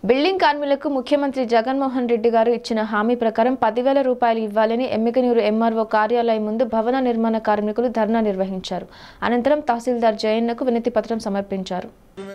Building కార్మికులకు ముఖ్యమంత్రి జగన్మోహన్ రెడ్డి గారు ఇచ్చిన హామీ ప్రకారం పదివేల రూపాయలు ఇవ్వాలని ఎమ్మికనూరు ఎంఆర్ఓ కార్యాలయం ముందు భవన నిర్మాణ కార్మికులు ధర్నా నిర్వహించారు అనంతరం తహసీల్దార్ జయన్నకు వినతి పత్రం సమర్పించారు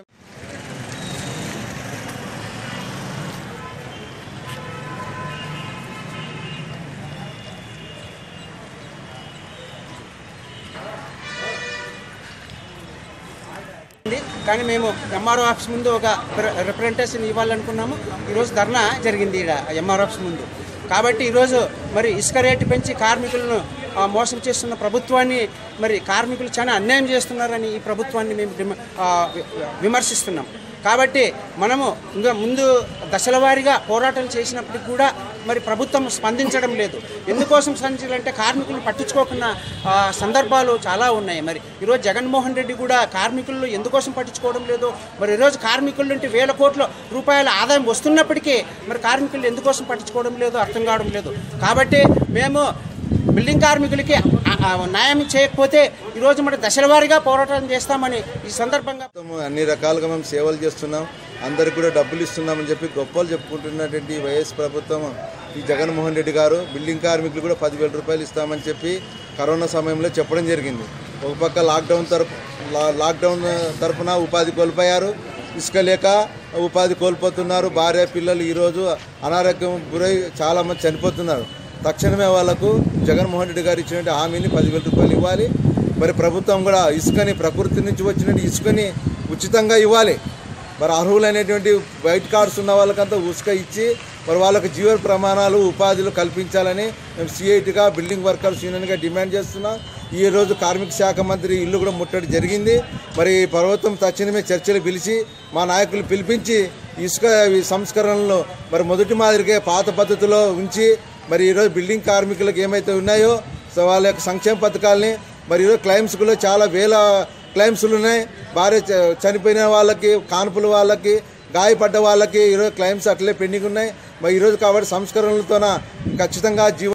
ఉంది. కానీ మేము ఎంఆర్ఓ ఆఫీస్ ముందు ఒక రిప్రజెంటేషన్ ఇవ్వాలనుకున్నాము ఈరోజు ధర్నా జరిగింది ఇక్కడ ఎంఆర్ఓ ఆఫీస్ ముందు కాబట్టి ఈరోజు మరి ఇసుక రేటు పెంచి కార్మికులను ఆ, మోసం చేస్తున్న ప్రభుత్వాన్ని మరి కార్మికులు చాలా అన్యాయం చేస్తున్నారని ఈ ప్రభుత్వాన్ని మేము డిమ- ఆ, వి- విమర్శిస్తున్నాం కాబట్టి మనము ఇంకా ముందు దశల వారీగా పోరాటాలు చేసినప్పటికి కూడా మరి ప్రభుత్వం స్పందించడం లేదు ఎందుకోసం స్పందించాలంటే కార్మికులను పట్టించుకోకున్న ఆ, సందర్భాలు చాలా ఉన్నాయి మరి ఈరోజు జగన్మోహన్ రెడ్డి కూడా కార్మికులను ఎందుకోసం పట్టించుకోవడం లేదు మరి ఈరోజు కార్మికుల నుండి వేల కోట్ల రూపాయల ఆదాయం వస్తున్నప్పటికీ మరి కార్మికులు ఎందుకోసం పట్టించుకోవడం లేదు అర్థం కావడం లేదు కాబట్టి మేము బిల్డింగ్ కార్మికులకి ఆ- ఆ న్యాయం చేయకపోతే ఈరోజు మన దశల వారీగా పోరాటం చేస్తామని ఈ సందర్భంగా ప్రభుత్వం అన్ని రకాలుగా మేము సేవలు చేస్తున్నాం అందరికి కూడా డబ్బులు ఇస్తున్నామని చెప్పి గొప్పలు చెప్పుకుంటున్నటువంటి ఈ వైఎస్ ప్రభుత్వం ఈ జగన్మోహన్ రెడ్డి గారు బిల్డింగ్ కార్మికులు కూడా పదివేల రూపాయలు ఇస్తామని చెప్పి కరోనా సమయంలో చెప్పడం జరిగింది ఒక పక్క లాక్డౌన్ తరపు లా- లాక్డౌన్ తరపున ఉపాధి కోల్పోయారు ఇసుక లేక ఉపాధి కోల్పోతున్నారు భార్య పిల్లలు ఈరోజు అనారోగ్యం గురై చాలామంది చనిపోతున్నారు తక్షణమే వాళ్లకు జగన్మోహన్ రెడ్డి గారు ఇచ్చినటువంటి హామీని పదివేల రూపాయలు ఇవ్వాలి మరి ప్రభుత్వం కూడా ఇసుకని ప్రకృతి నుంచి వచ్చినట్టు ఇసుకని ఉచితంగా ఇవ్వాలి మరి అర్హులైనటువంటి వైట్ కార్డ్స్ ఉన్న వాళ్ళకంతా ఉసుక ఇచ్చి మరి వాళ్ళకి జీవన ప్రమాణాలు ఉపాధులు కల్పించాలని మేము సిఐటిగా బిల్డింగ్ వర్కర్స్ యూనియన్గా డిమాండ్ చేస్తున్నాం ఈ రోజు కార్మిక శాఖ మంత్రి ఇల్లు కూడా ముట్టడి జరిగింది మరి ప్రభుత్వం తక్షణమే చర్చలు పిలిచి మా నాయకులు పిలిపించి ఇసుక ఈ సంస్కరణలు మరి మొదటి మాదిరిగా పాత పద్ధతిలో ఉంచి మరి ఈరోజు బిల్డింగ్ కార్మికులకు ఏమైతే ఉన్నాయో సో వాళ్ళ యొక్క సంక్షేమ పథకాలని మరి ఈరోజు క్లైమ్స్లో చాలా వేల క్లైమ్స్లు ఉన్నాయి భార్య చ- చనిపోయిన వాళ్ళకి కాన్పుల వాళ్ళకి గాయపడ్డ వాళ్ళకి ఈరోజు క్లైమ్స్ అట్లే పెండింగ్ ఉన్నాయి మరి ఈరోజు కాబట్టి సంస్కరణలతోన ఖచ్చితంగా జీవ